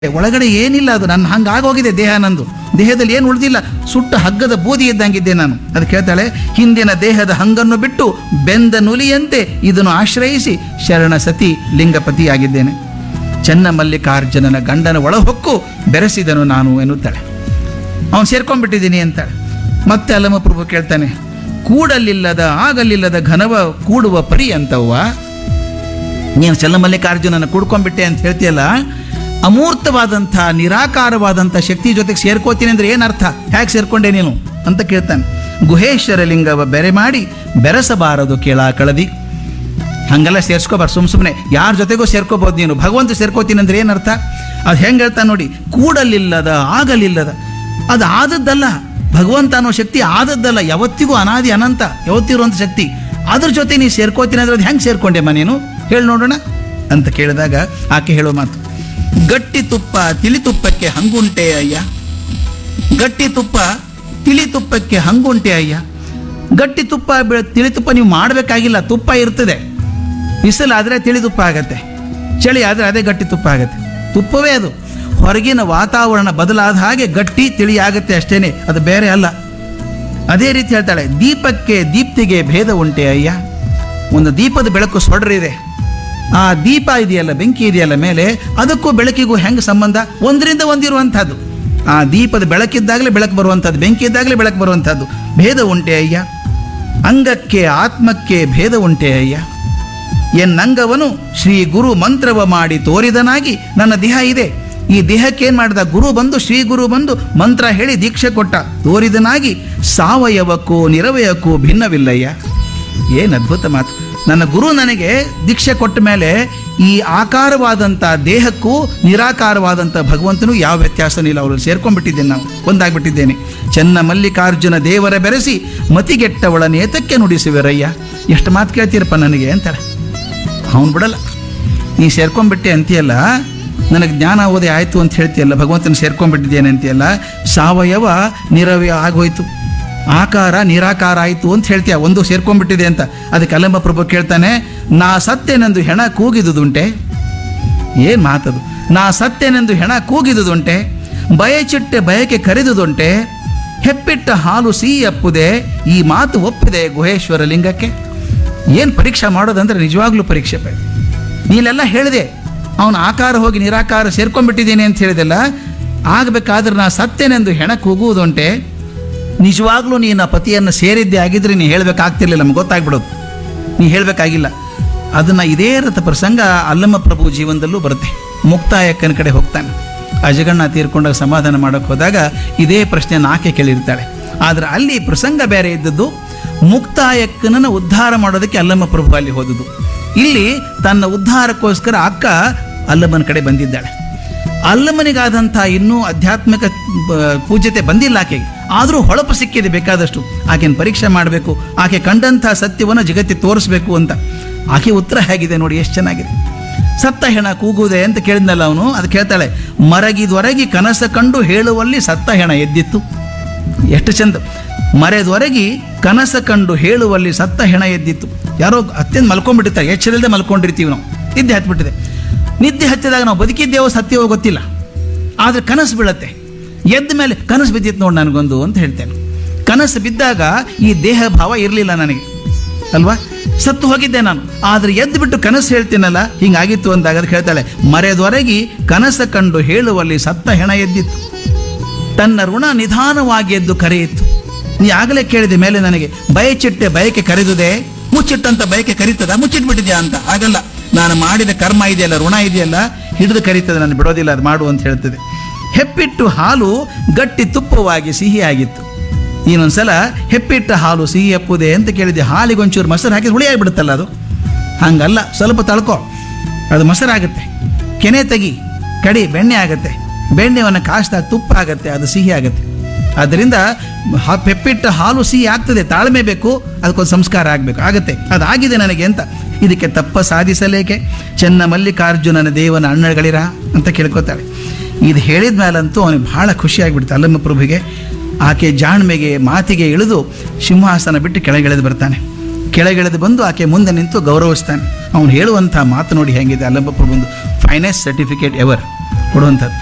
ಒಳಗಡೆ ಏನಿಲ್ಲ ಅದು ನನ್ನ ಹಂಗಾಗೋಗಿದೆ ದೇಹ ನಂದು ದೇಹದಲ್ಲಿ ಏನು ಉಳಿದಿಲ್ಲ ಸುಟ್ಟ ಹಗ್ಗದ ಬೂದಿ ಇದ್ದಂಗಿದ್ದೆ ನಾನು ಅದು ಕೇಳ್ತಾಳೆ ಹಿಂದಿನ ದೇಹದ ಹಂಗನ್ನು ಬಿಟ್ಟು ಬೆಂದ ನುಲಿಯಂತೆ ಇದನ್ನು ಆಶ್ರಯಿಸಿ ಶರಣ ಸತಿ ಲಿಂಗಪತಿಯಾಗಿದ್ದೇನೆ ಚೆನ್ನ ಮಲ್ಲಿಕಾರ್ಜುನನ ಗಂಡನ ಒಳಹೊಕ್ಕು ಬೆರೆಸಿದನು ನಾನು ಎನ್ನುತ್ತಾಳೆ ಅವನು ಸೇರ್ಕೊಂಡ್ಬಿಟ್ಟಿದ್ದೀನಿ ಅಂತಾಳೆ ಮತ್ತೆ ಅಲ್ಲಮ ಪ್ರಭು ಕೇಳ್ತಾನೆ ಕೂಡಲಿಲ್ಲದ ಆಗಲಿಲ್ಲದ ಘನವ ಕೂಡುವ ಪರಿ ಅಂತವ್ವ ನೀನು ಚನ್ನಮಲ್ಲಿಕಾರ್ಜುನನ ಕೂಡ್ಕೊಂಡ್ಬಿಟ್ಟೆ ಅಂತ ಹೇಳ್ತೀಯಲ್ಲ ಅಮೂರ್ತವಾದಂಥ ನಿರಾಕಾರವಾದಂಥ ಶಕ್ತಿ ಜೊತೆಗೆ ಸೇರ್ಕೋತೀನಿ ಅಂದ್ರೆ ಏನರ್ಥ ಹೇಗೆ ಸೇರ್ಕೊಂಡೆ ನೀನು ಅಂತ ಕೇಳ್ತಾನೆ ಗುಹೇಶ್ವರ ಲಿಂಗವ ಬೆರೆ ಮಾಡಿ ಬೆರೆಸಬಾರದು ಕೇಳ ಕಳದಿ ಹಂಗೆಲ್ಲ ಸೇರ್ಸ್ಕೋಬಾರ್ದು ಸುಮ್ ಸುಮ್ಮನೆ ಯಾರ ಜೊತೆಗೂ ಸೇರ್ಕೋಬೋದು ನೀನು ಭಗವಂತ ಸೇರ್ಕೋತೀನಿ ಅಂದ್ರೆ ಏನರ್ಥ ಅದು ಹೆಂಗೆ ಹೇಳ್ತಾನೆ ನೋಡಿ ಕೂಡಲಿಲ್ಲದ ಆಗಲಿಲ್ಲದ ಅದು ಆದದ್ದಲ್ಲ ಭಗವಂತ ಅನ್ನೋ ಶಕ್ತಿ ಆದದ್ದಲ್ಲ ಯಾವತ್ತಿಗೂ ಅನಾದಿ ಅನಂತ ಯಾವತ್ತಿರುವಂಥ ಶಕ್ತಿ ಅದ್ರ ಜೊತೆ ನೀ ಸೇರ್ಕೋತೀನಿ ಅಂದ್ರೆ ಅದು ಹೆಂಗೆ ಸೇರ್ಕೊಂಡೆಮ್ಮ ನೀನು ಹೇಳಿ ನೋಡೋಣ ಅಂತ ಕೇಳಿದಾಗ ಆಕೆ ಹೇಳೋ ಮಾತು ಗಟ್ಟಿ ತುಪ್ಪ ತಿಳಿ ತುಪ್ಪಕ್ಕೆ ಹಂಗುಂಟೆ ಅಯ್ಯ ಗಟ್ಟಿ ತುಪ್ಪ ತಿಳಿ ತುಪ್ಪಕ್ಕೆ ಹಂಗುಂಟೆ ಅಯ್ಯ ಗಟ್ಟಿ ತುಪ್ಪ ಬೆ- ತಿಳಿ ತುಪ್ಪ ನೀವು ಮಾಡಬೇಕಾಗಿಲ್ಲ ತುಪ್ಪ ಇರ್ತದೆ ಬಿಸಿಲಾದರೆ ತಿಳಿ ತುಪ್ಪ ಆಗತ್ತೆ ಚಳಿ ಆದರೆ ಅದೇ ಗಟ್ಟಿ ತುಪ್ಪ ಆಗತ್ತೆ ತುಪ್ಪವೇ ಅದು ಹೊರಗಿನ ವಾತಾವರಣ ಬದಲಾದ ಹಾಗೆ ಗಟ್ಟಿ ತಿಳಿ ಆಗತ್ತೆ ಅಷ್ಟೇನೆ ಅದು ಬೇರೆ ಅಲ್ಲ ಅದೇ ರೀತಿ ಹೇಳ್ತಾಳೆ ದೀಪಕ್ಕೆ ದೀಪ್ತಿಗೆ ಭೇದ ಉಂಟೆ ಅಯ್ಯ ಒಂದು ದೀಪದ ಬೆಳಕು ಸೊಡ್ರಿದೆ ಆ ದೀಪ ಇದೆಯಲ್ಲ ಬೆಂಕಿ ಇದೆಯಲ್ಲ ಮೇಲೆ ಅದಕ್ಕೂ ಬೆಳಕಿಗೂ ಹೆಂಗೆ ಸಂಬಂಧ ಒಂದರಿಂದ ಒಂದಿರುವಂಥದ್ದು ಆ ದೀಪದ ಬೆಳಕಿದ್ದಾಗಲೇ ಬೆಳಕು ಬರುವಂಥದ್ದು ಬೆಂಕಿ ಇದ್ದಾಗಲೇ ಬೆಳಕು ಬರುವಂಥದ್ದು ಭೇದ ಉಂಟೆ ಅಯ್ಯ ಅಂಗಕ್ಕೆ ಆತ್ಮಕ್ಕೆ ಭೇದ ಉಂಟೆ ಅಯ್ಯ ಎನ್ನಂಗವನು ಶ್ರೀ ಗುರು ಮಂತ್ರವ ಮಾಡಿ ತೋರಿದನಾಗಿ ನನ್ನ ದೇಹ ಇದೆ ಈ ದೇಹಕ್ಕೆ ಏನ್ ಮಾಡಿದ ಗುರು ಬಂದು ಶ್ರೀ ಗುರು ಬಂದು ಮಂತ್ರ ಹೇಳಿ ದೀಕ್ಷೆ ಕೊಟ್ಟ ತೋರಿದನಾಗಿ ಸಾವಯವಕ್ಕೂ ನಿರವಯಕ್ಕೂ ಭಿನ್ನವಿಲ್ಲಯ್ಯ ಏನು ಅದ್ಭುತ ಮಾತು ನನ್ನ ಗುರು ನನಗೆ ದೀಕ್ಷೆ ಕೊಟ್ಟ ಮೇಲೆ ಈ ಆಕಾರವಾದಂಥ ದೇಹಕ್ಕೂ ನಿರಾಕಾರವಾದಂಥ ಭಗವಂತನೂ ಯಾವ ವ್ಯತ್ಯಾಸನೂ ಇಲ್ಲ ಅವರಲ್ಲಿ ಸೇರ್ಕೊಂಡ್ಬಿಟ್ಟಿದ್ದೇನೆ ನಾವು ಒಂದಾಗ್ಬಿಟ್ಟಿದ್ದೇನೆ ಚೆನ್ನ ಮಲ್ಲಿಕಾರ್ಜುನ ದೇವರ ಬೆರೆಸಿ ಮತಿಗೆಟ್ಟವಳ ನೇತಕ್ಕೆ ನುಡಿಸುವಿರಯ್ಯ ಎಷ್ಟು ಮಾತು ಕೇಳ್ತೀರಪ್ಪ ನನಗೆ ಅಂತಾರೆ ಅವನು ಬಿಡಲ್ಲ ನೀ ಸೇರ್ಕೊಂಡ್ಬಿಟ್ಟೆ ಅಂತೀಯಲ್ಲ ನನಗೆ ಜ್ಞಾನ ಓದಿ ಆಯಿತು ಅಂತ ಹೇಳ್ತೀಯಲ್ಲ ಭಗವಂತನ ಸೇರ್ಕೊಂಡ್ಬಿಟ್ಟಿದ್ದೇನೆ ಅಂತೀಯಲ್ಲ ಸಾವಯವ ನಿರವಯ ಆಗೋಯ್ತು ಆಕಾರ ನಿರಾಕಾರ ಆಯಿತು ಅಂತ ಹೇಳ್ತೀಯ ಒಂದು ಸೇರ್ಕೊಂಡ್ಬಿಟ್ಟಿದೆ ಅಂತ ಅದಕ್ಕೆ ಅಲ್ಲಂಬ ಪ್ರಭು ಕೇಳ್ತಾನೆ ನಾ ಸತ್ಯನೆಂದು ಹೆಣ ಕೂಗಿದುದುಂಟೆ ಏನು ಮಾತದು ನಾ ಸತ್ಯನೆಂದು ಹೆಣ ಕೂಗಿದುದುಂಟೆ ಬಯಚಿಟ್ಟೆ ಬಯಕೆ ಕರೆದುದುಂಟೆ ಹೆಪ್ಪಿಟ್ಟ ಹಾಲು ಸಿಹಿ ಅಪ್ಪುದೆ ಈ ಮಾತು ಒಪ್ಪಿದೆ ಗುಹೇಶ್ವರ ಲಿಂಗಕ್ಕೆ ಏನು ಪರೀಕ್ಷೆ ಮಾಡೋದಂದ್ರೆ ನಿಜವಾಗ್ಲೂ ಪರೀಕ್ಷೆ ಬೇಡ ನೀನೆಲ್ಲ ಹೇಳಿದೆ ಅವನ ಆಕಾರ ಹೋಗಿ ನಿರಾಕಾರ ಸೇರ್ಕೊಂಡ್ಬಿಟ್ಟಿದ್ದೀನಿ ಅಂತ ಹೇಳಿದೆಲ್ಲ ಆಗಬೇಕಾದ್ರೆ ನಾ ಸತ್ಯನೆಂದು ಹೆಣ ಕೂಗುವುದುಂಟೆ ನಿಜವಾಗ್ಲೂ ನೀನು ಆ ಪತಿಯನ್ನು ಸೇರಿದ್ದೆ ಆಗಿದ್ರೆ ನೀನು ಹೇಳಬೇಕಾಗ್ತಿರ್ಲಿಲ್ಲ ನಮ್ಗೆ ಗೊತ್ತಾಗ್ಬಿಡೋದು ನೀ ಹೇಳಬೇಕಾಗಿಲ್ಲ ಅದನ್ನು ಇದೇ ರಥ ಪ್ರಸಂಗ ಅಲ್ಲಮ್ಮ ಪ್ರಭು ಜೀವನದಲ್ಲೂ ಬರುತ್ತೆ ಮುಕ್ತಾಯಕ್ಕನ ಕಡೆ ಹೋಗ್ತಾನೆ ಅಜಗಣ್ಣ ತೀರ್ಕೊಂಡಾಗ ಸಮಾಧಾನ ಮಾಡೋಕ್ಕೆ ಹೋದಾಗ ಇದೇ ಪ್ರಶ್ನೆ ಆಕೆ ಕೇಳಿರ್ತಾಳೆ ಆದರೆ ಅಲ್ಲಿ ಪ್ರಸಂಗ ಬೇರೆ ಇದ್ದದ್ದು ಮುಕ್ತಾಯಕ್ಕನನ್ನು ಉದ್ಧಾರ ಮಾಡೋದಕ್ಕೆ ಅಲ್ಲಮ್ಮ ಪ್ರಭು ಅಲ್ಲಿ ಹೋದದ್ದು ಇಲ್ಲಿ ತನ್ನ ಉದ್ಧಾರಕ್ಕೋಸ್ಕರ ಅಕ್ಕ ಅಲ್ಲಮ್ಮನ ಕಡೆ ಬಂದಿದ್ದಾಳೆ ಅಲ್ಲಮ್ಮನಿಗಾದಂಥ ಇನ್ನೂ ಆಧ್ಯಾತ್ಮಿಕ ಬ- ಪೂಜ್ಯತೆ ಬಂದಿಲ್ಲ ಆಕೆಗೆ ಆದರೂ ಹೊಳಪು ಸಿಕ್ಕಿದೆ ಬೇಕಾದಷ್ಟು ಆಕೆನ ಪರೀಕ್ಷೆ ಮಾಡಬೇಕು ಆಕೆ ಕಂಡಂಥ ಸತ್ಯವನ್ನು ಜಗತ್ತಿಗೆ ತೋರಿಸ್ಬೇಕು ಅಂತ ಆಕೆ ಉತ್ತರ ಹೇಗಿದೆ ನೋಡಿ ಎಷ್ಟು ಚೆನ್ನಾಗಿದೆ ಸತ್ತ ಹೆಣ ಕೂಗುವುದೇ ಅಂತ ಕೇಳಿದ್ನಲ್ಲ ಅವನು ಅದು ಕೇಳ್ತಾಳೆ ಮರಗಿದೊರಗಿ ಕನಸ ಕಂಡು ಹೇಳುವಲ್ಲಿ ಸತ್ತ ಹೆಣ ಎದ್ದಿತ್ತು ಎಷ್ಟು ಚಂದ ಮರೆದೊರಗಿ ಕನಸ ಕಂಡು ಹೇಳುವಲ್ಲಿ ಸತ್ತ ಹೆಣ ಎದ್ದಿತ್ತು ಯಾರೋ ಅತ್ಯಂತ ಮಲ್ಕೊಂಡ್ಬಿಟ್ಟಿರ್ತಾರೆ ಎಚ್ಚರಿಲ್ಲದೆ ಮಲ್ಕೊಂಡಿರ್ತೀವಿ ನಾವು ನಿದ್ದೆ ಹತ್ಬಿಟ್ಟಿದೆ ನಿದ್ದೆ ಹತ್ತಿದಾಗ ನಾವು ಬದುಕಿದ್ದೇವೋ ಸತ್ಯವೋ ಗೊತ್ತಿಲ್ಲ ಆದರೆ ಕನಸು ಬೀಳತ್ತೆ ಎದ್ದ ಮೇಲೆ ಕನಸು ಬಿದ್ದಿತ್ತು ನೋಡಿ ನನಗೊಂದು ಅಂತ ಹೇಳ್ತೇನೆ ಕನಸು ಬಿದ್ದಾಗ ಈ ದೇಹ ಭಾವ ಇರಲಿಲ್ಲ ನನಗೆ ಅಲ್ವಾ ಸತ್ತು ಹೋಗಿದ್ದೆ ನಾನು ಆದರೆ ಎದ್ದು ಬಿಟ್ಟು ಕನಸು ಹೇಳ್ತೀನಲ್ಲ ಹಿಂಗಾಗಿತ್ತು ಅಂದಾಗ ಅದಕ್ಕೆ ಹೇಳ್ತಾಳೆ ಮರೆದೊರಗಿ ಕನಸ ಕಂಡು ಹೇಳುವಲ್ಲಿ ಸತ್ತ ಹೆಣ ಎದ್ದಿತ್ತು ತನ್ನ ಋಣ ನಿಧಾನವಾಗಿ ಎದ್ದು ಕರೆಯಿತು ನೀ ಆಗಲೇ ಕೇಳಿದೆ ಮೇಲೆ ನನಗೆ ಬಯಚಿಟ್ಟೆ ಬಯಕೆ ಕರೆದುದೆ ಮುಚ್ಚಿಟ್ಟಂತ ಬಯಕೆ ಕರೀತದ ಮುಚ್ಚಿಟ್ಬಿಟ್ಟಿದ್ಯಾ ಅಂತ ಆಗಲ್ಲ ನಾನು ಮಾಡಿದ ಕರ್ಮ ಇದೆಯಲ್ಲ ಋಣ ಇದೆಯಲ್ಲ ಹಿಡಿದು ಕರೀತದೆ ನಾನು ಬಿಡೋದಿಲ್ಲ ಅದು ಮಾಡು ಅಂತ ಹೇಳ್ತದೆ ಹೆಪ್ಪಿಟ್ಟು ಹಾಲು ಗಟ್ಟಿ ತುಪ್ಪವಾಗಿ ಸಿಹಿಯಾಗಿತ್ತು ನೀನೊಂದ್ಸಲ ಹೆಪ್ಪಿಟ್ಟ ಹಾಲು ಸಿಹಿ ಎಪ್ಪುದೆ ಅಂತ ಕೇಳಿದೆ ಹಾಲಿಗೆ ಒಂಚೂರು ಮೊಸರು ಹಾಕಿ ಹುಳಿ ಆಗಿಬಿಡುತ್ತಲ್ಲ ಅದು ಹಂಗಲ್ಲ ಸ್ವಲ್ಪ ತಳ್ಕೊ ಅದು ಮೊಸರಾಗುತ್ತೆ ಕೆನೆ ತೆಗಿ ಕಡಿ ಬೆಣ್ಣೆ ಆಗುತ್ತೆ ಬೆಣ್ಣೆವನ್ನು ಕಾಸ್ದಾಗ ತುಪ್ಪ ಆಗುತ್ತೆ ಅದು ಸಿಹಿ ಆಗುತ್ತೆ ಅದರಿಂದ ಹ- ಪೆಪ್ಪಿಟ್ಟ ಹಾಲು ಸಿಹಿ ಆಗ್ತದೆ ತಾಳ್ಮೆ ಬೇಕು ಅದಕ್ಕೊಂದು ಸಂಸ್ಕಾರ ಆಗಬೇಕು ಆಗುತ್ತೆ ಅದಾಗಿದೆ ನನಗೆ ಅಂತ ಇದಕ್ಕೆ ತಪ್ಪ ಸಾಧಿಸಲೇಕೆ ಚೆನ್ನ ಮಲ್ಲಿಕಾರ್ಜುನನ ದೇವನ ಅಣ್ಣಗಳಿರ ಅಂತ ಕೇಳ್ಕೊತಾಳೆ ಇದು ಹೇಳಿದ ಮೇಲಂತೂ ಅವನಿಗೆ ಭಾಳ ಖುಷಿ ಆಗಿಬಿಡ್ತು ಅಲ್ಲಮ್ಮ ಪ್ರಭುಗೆ ಆಕೆ ಜಾಣ್ಮೆಗೆ ಮಾತಿಗೆ ಇಳಿದು ಸಿಂಹಾಸನ ಬಿಟ್ಟು ಕೆಳಗಿಳಿದು ಬರ್ತಾನೆ ಕೆಳಗಿಳಿದು ಬಂದು ಆಕೆ ಮುಂದೆ ನಿಂತು ಗೌರವಿಸ್ತಾನೆ ಅವನು ಹೇಳುವಂಥ ಮಾತು ನೋಡಿ ಹೆಂಗಿದೆ ಅಲ್ಲಮ್ಮ ಪ್ರಭುಂದು ಫೈನೆಸ್ಟ್ ಸರ್ಟಿಫಿಕೇಟ್ ಎವರ್ ಕೊಡುವಂಥದ್ದು